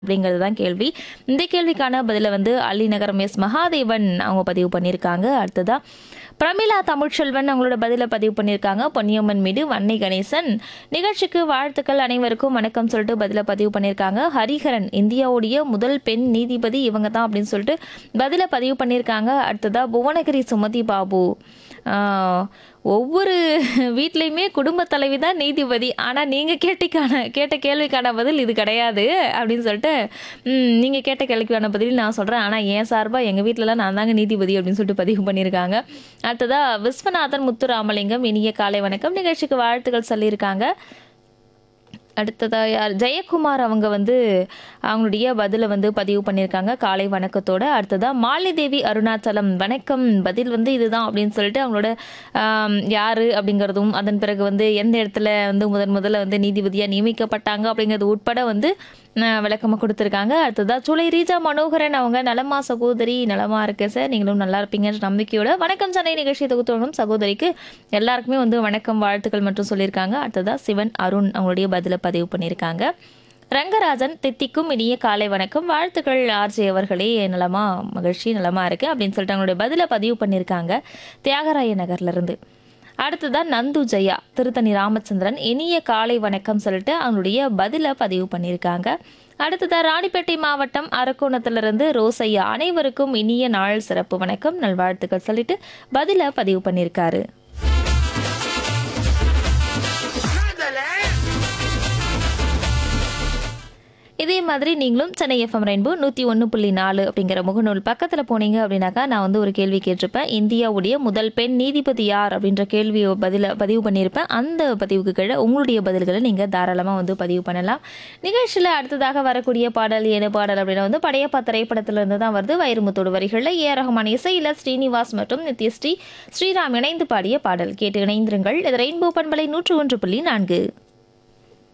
அப்படிங்கிறது தான் கேள்வி இந்த கேள்விக்கான பதிலை வந்து அள்ளிநகரம் எஸ் மகாதேவன் அவங்க பதிவு பண்ணியிருக்காங்க அடுத்ததா பிரமிளா தமிழ்ச்செல்வன் அவங்களோட பதிலை பதிவு பண்ணியிருக்காங்க பொன்னியம்மன் மீது வன்னை கணேசன் நிகழ்ச்சிக்கு வாழ்த்துக்கள் அனைவருக்கும் வணக்கம் சொல்லிட்டு பதிலை பதிவு பண்ணியிருக்காங்க ஹரிஹரன் இந்தியாவுடைய முதல் பெண் நீதிபதி இவங்க தான் அப்படின்னு சொல்லிட்டு பதிலை பதிவு பண்ணியிருக்காங்க அடுத்ததா புவனகிரி சுமதி பாபு ஆஹ், ஒவ்வொரு வீட்லேயுமே குடும்ப தலைவி தான் நீதிபதி ஆனால் நீங்கள் கேட்டிக்கான கேட்ட கேள்விக்கான பதில் இது கிடையாது அப்படின்னு சொல்லிட்டு ம், நீங்கள் கேட்ட கேள்விக்கான பதில் நான் சொல்கிறேன் ஆனால் என் சார்பாக எங்கள் வீட்டிலலாம் நான் தாங்க நீதிபதி அப்படின்னு சொல்லிட்டு பதிவு பண்ணியிருக்காங்க அடுத்ததா விஸ்வநாதன் முத்துராமலிங்கம் இனிய காலை வணக்கம் நிகழ்ச்சிக்கு வாழ்த்துக்கள் சொல்லியிருக்காங்க அடுத்ததா யார் ஜெயக்குமார் அவங்க வந்து அவங்களுடைய பதிலை வந்து பதிவு பண்ணியிருக்காங்க காலை வணக்கத்தோட அடுத்ததா மாலிதேவி அருணாச்சலம் வணக்கம் பதில் வந்து இதுதான் அப்படின்னு சொல்லிட்டு அவங்களோட ஆம், யாரு அப்படிங்கிறதும் அதன் பிறகு வந்து எந்த இடத்துல வந்து முதன் முதல்ல வந்து நீதிபதியாக நியமிக்கப்பட்டாங்க அப்படிங்கிறது உட்பட வந்து விளக்கமாக கொடுத்துருக்காங்க அடுத்ததா சுலை ரீஜா மனோகரன் அவங்க நலமா சகோதரி நலமா இருக்கேன் சார் நீங்களும் நல்லா இருப்பீங்கன்ற நம்பிக்கையோட வணக்கம் சென்னை நிகழ்ச்சி தொகுத்தோடும் சகோதரிக்கு எல்லாருக்குமே வந்து வணக்கம் வாழ்த்துக்கள் மற்றும் சொல்லியிருக்காங்க அடுத்ததா சிவன் அருண் அவங்களுடைய பதிலை பதிவு பண்ணியிருக்காங்க ரங்கராஜன் தித்திக்கும் இனிய காலை வணக்கம் வாழ்த்துக்கள் ஆர்ஜே அவர்களே நலமா மகிழ்ச்சி நலமா இருக்கு அப்படின்னு சொல்லிட்டு அவங்களுடைய பதிலை பதிவு பண்ணியிருக்காங்க தியாகராய நகர்ல இருந்து அடுத்ததான் நந்து ஜெயா திருத்தணி ராமச்சந்திரன் இனிய காலை வணக்கம் சொல்லிட்டு அவங்களுடைய பதிலை பதிவு பண்ணியிருக்காங்க அடுத்ததா ராணிப்பேட்டை மாவட்டம் அரக்கோணத்திலிருந்து ரோசையா அனைவருக்கும் இனிய நாள் சிறப்பு வணக்கம் நல்வாழ்த்துக்கள் சொல்லிட்டு பதிலை பதிவு பண்ணியிருக்காரு இதே மாதிரி நீங்களும் சென்னை எஃப்எம் ரெயின்போ நூற்றி ஒன்று புள்ளி நாலு அப்படிங்கிற முகநூல் பக்கத்தில் போனீங்க அப்படின்னாக்கா நான் வந்து ஒரு கேள்வி கேட்டிருப்பேன் இந்தியாவுடைய முதல் பெண் நீதிபதி யார் அப்படின்ற கேள்வி பதில பதிவு பண்ணியிருப்பேன் அந்த பதிவுக்கு கீழே உங்களுடைய பதில்களை நீங்கள் தாராளமாக வந்து பதிவு பண்ணலாம் நிகழ்ச்சியில் அடுத்ததாக வரக்கூடிய பாடல் என்ன பாடல் அப்படின்னா வந்து படையப்பா திரைப்படத்திலிருந்து தான் வருது வைரமுத்தோடு வரிகளில் ஏ ரஹ்மான் இசையில் ஸ்ரீனிவாஸ் மற்றும் நித்யஸ்ரீ ஸ்ரீராம் இணைந்து பாடிய பாடல் கேட்டு இணைந்திருங்கள் இது ரெயின்போ பண்பலை நூற்று ஒன்று புள்ளி நான்கு